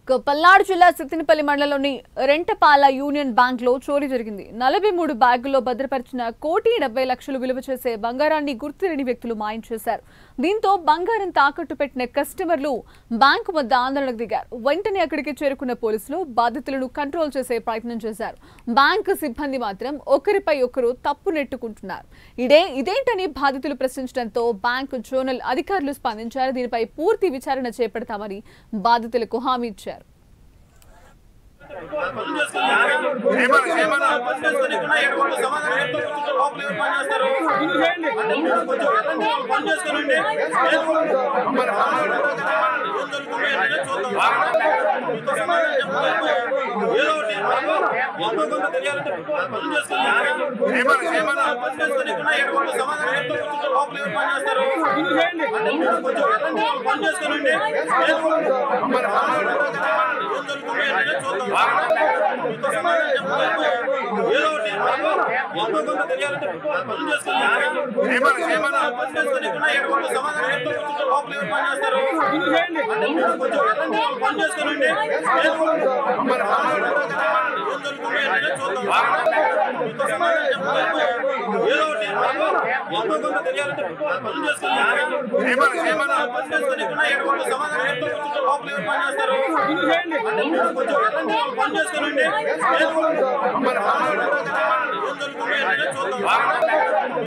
ఇక పల్నాడు జిల్లా సిద్దినపల్లి మండలంలోని రెంటపాల యూనియన్ బ్యాంక్ లో చోరీ జరిగింది నలభై మూడు బ్యాగుల్లో భద్రపరిచిన కోటి డెబ్బై లక్షలు విలువ చేసే బంగారాన్ని గుర్తులేని వ్యక్తులు మాయం చేశారు దీంతో బంగారం తాకట్టు పెట్టిన కస్టమర్లు బ్యాంకు వద్ద ఆందోళనకు దిగారు వెంటనే అక్కడికి చేరుకున్న పోలీసులు బాధితులను కంట్రోల్ చేసే ప్రయత్నం చేశారు బ్యాంకు సిబ్బంది మాత్రం ఒకరిపై ఒకరు తప్పు నెట్టుకుంటున్నారు ఇదే ఇదేంటని బాధితులు ప్రశ్నించడంతో బ్యాంకు జోనల్ అధికారులు స్పందించారు దీనిపై పూర్తి విచారణ చేపడతామని బాధితులకు హామీ ఇచ్చారు ఏమన్నా ఏమన్నా పని చేసుకుని ఎటువంటి సమాధానం చెప్తూ కూర్చుంటే లోపల ఎవరు పని చేస్తారు అంటే మీరు కొంచెం వెళ్ళండి, వాళ్ళు పని చేసుకునండి ఏదో మరి ఏం జరుగుతుంది అనేది చూద్దాం మీతో సమాధానం చెప్పలేకపోయా. ఏదో ఒకటి ఎంతో కొంత తెలియాలంటే పని చేసుకుని ఏమన్నా ఏమన్నా పని చేసుకుని ఎటువంటి సమాధానం చెప్తూ కూర్చుంటే లోపల ఎవరు పని చేస్తారు అంటే మీరు కొంచెం వెళ్ళండి, వాళ్ళు పని చేసుకునండి ఏదో మరి ఏం జరుగుతుంది అనేది చూద్దాం మీతో సమాధానం చెప్పలేకపోయా. ఏదో ఒకటి ఎంతో కొంత తెలియాలంటే పని చేసుకుని ఏమన్నా ఏమన్నా పని చేసుకుని ఎటువంటి సమాధానం చెప్తూ కూర్చుంటే లోపల ఎవరు పని చేస్తారు అంటే మీరు కొంచెం వెళ్ళండి, వాళ్ళు పని చేసుకునండి ఏదో మరి ఏం జరుగుతుంది అనేది చూద్దాం మీతో సమాధానం చెప్పలేకపోయా. ఏదో ఒకటి ఎంతో కొంత తెలియాలంటే పని చేసుకుని ఏమన్నా ఏమన్నా పని చేసుకుని ఎటువంటి సమాధానం చెప్తూ కూర్చుంటే లోపల ఎవరు పని చేస్తారు అంటే మీరు కొంచెం వెళ్ళండి, వాళ్ళు పని చేసుకునండి ఏదో మరి ఏం జరుగుతుంది అనేది చూద్దాం